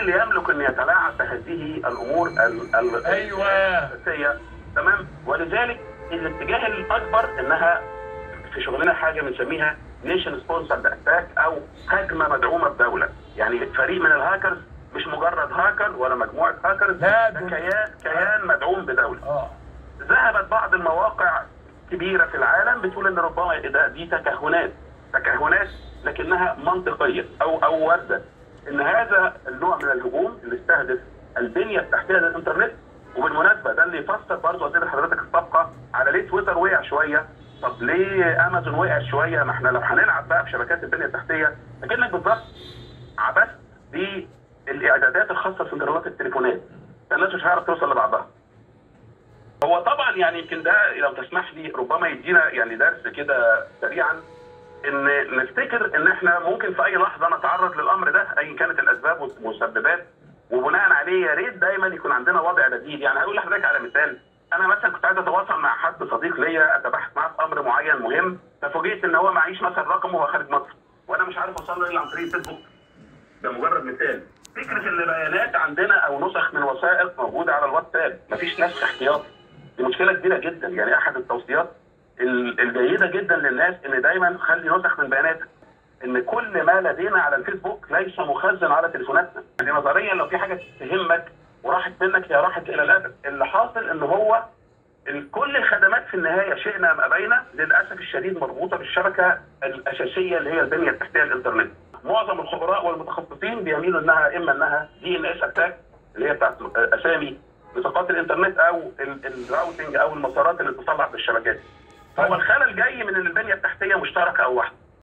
اللي يملك ان يتلاعب بهذه الامور ال- ال- أيوة. الاساسيه تمام ولذلك الاتجاه الاكبر انها في شغلنا حاجه بنسميها نيشن سبونسرد اتاك او هجمه مدعومه بدوله يعني فريق من الهاكرز مش مجرد هاكر ولا مجموعه هاكرز لا، ده دول- كيان كيان مدعوم بدوله اه ذهبت بعض المواقع كبيرة في العالم بتقول ان ربما ده دي تكهنات تكهنات لكنها منطقية او او واردة ان هذا النوع من الهجوم اللي استهدف البنية التحتية للانترنت وبالمناسبة ده اللي يفسر برضه اسئلة حضرتك السابقة على ليه تويتر وقع شوية طب ليه امازون وقع شوية ما احنا لو هنلعب بقى في شبكات البنية التحتية اكنك بالظبط عبثت بالاعدادات الخاصة في انترنت التليفونات الناس مش هتعرف توصل لبعضها هو طبعا يعني يمكن ده لو تسمح لي ربما يدينا يعني درس كده سريعا ان نفتكر ان احنا ممكن في اي لحظه نتعرض للامر ده ايا كانت الاسباب والمسببات وبناء عليه يا ريت دايما يكون عندنا وضع بديل يعني هقول لحضرتك على مثال انا مثلا كنت عايز اتواصل مع حد صديق ليا اتباحث معاه في امر معين مهم ففوجئت ان هو معيش مثلا رقمه وهو خارج مصر وانا مش عارف اوصل له الا عن طريق الفيسبوك ده مجرد مثال فكره ان بيانات عندنا او نسخ من وثائق موجوده على الواتساب مفيش نسخ احتياطي دي مشكله كبيره جدا يعني احد التوصيات ال- الجيده جدا للناس ان دايما خلي نسخ من بياناتك ان كل ما لدينا على الفيسبوك ليس مخزن على تليفوناتنا يعني نظريا لو في حاجه تهمك وراحت منك هي راحت الى الابد اللي حاصل ان هو ال- كل الخدمات في النهايه شئنا ام ابينا للاسف الشديد مربوطه بالشبكه الاساسيه اللي هي البنيه التحتيه للانترنت. معظم الخبراء والمتخصصين بيميلوا انها اما انها دي ان اس اتاك اللي هي بتاعت اسامي بطاقات الانترنت او ال- الراوتنج او المسارات اللي تصلح بالشبكات. هو الخلل جاي من ان البنيه التحتيه مشتركه او واحده.